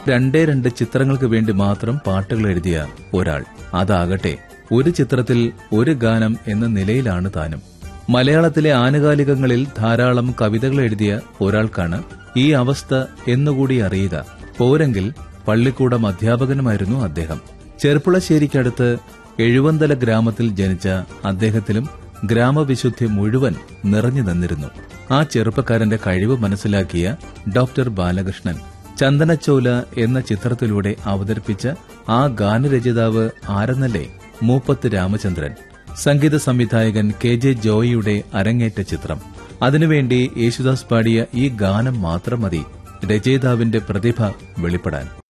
രണ്ടേ രണ്ട് ചിത്രങ്ങൾക്ക് വേണ്ടി മാത്രം പാട്ടുകൾ എഴുതിയ ഒരാൾ അതാകട്ടെ ഒരു ചിത്രത്തിൽ ഒരു ഗാനം എന്ന നിലയിലാണ് താനും മലയാളത്തിലെ ആനുകാലികങ്ങളിൽ ധാരാളം കവിതകൾ എഴുതിയ ഒരാൾക്കാണ് ഈ അവസ്ഥ എന്നുകൂടി അറിയുക പോരെങ്കിൽ പള്ളിക്കൂടം അധ്യാപകനുമായിരുന്നു അദ്ദേഹം ചെർപ്പുളശ്ശേരിക്കടുത്ത് എഴുവന്തല ഗ്രാമത്തിൽ ജനിച്ച അദ്ദേഹത്തിലും ഗ്രാമവിശുദ്ധി മുഴുവൻ നിറഞ്ഞു നിന്നിരുന്നു ആ ചെറുപ്പക്കാരന്റെ കഴിവ് മനസ്സിലാക്കിയ ഡോക്ടർ ബാലകൃഷ്ണൻ ചന്ദനച്ചോല എന്ന ചിത്രത്തിലൂടെ അവതരിപ്പിച്ച ആ ഗാനരചയിതാവ് ആരെന്നല്ലേ മൂപ്പത്ത് രാമചന്ദ്രൻ സംഗീത സംവിധായകൻ കെ ജെ ജോയിയുടെ അരങ്ങേറ്റ ചിത്രം അതിനുവേണ്ടി യേശുദാസ് പാടിയ ഈ ഗാനം മാത്രം മതി രചയിതാവിന്റെ പ്രതിഭ വെളിപ്പെടാൻ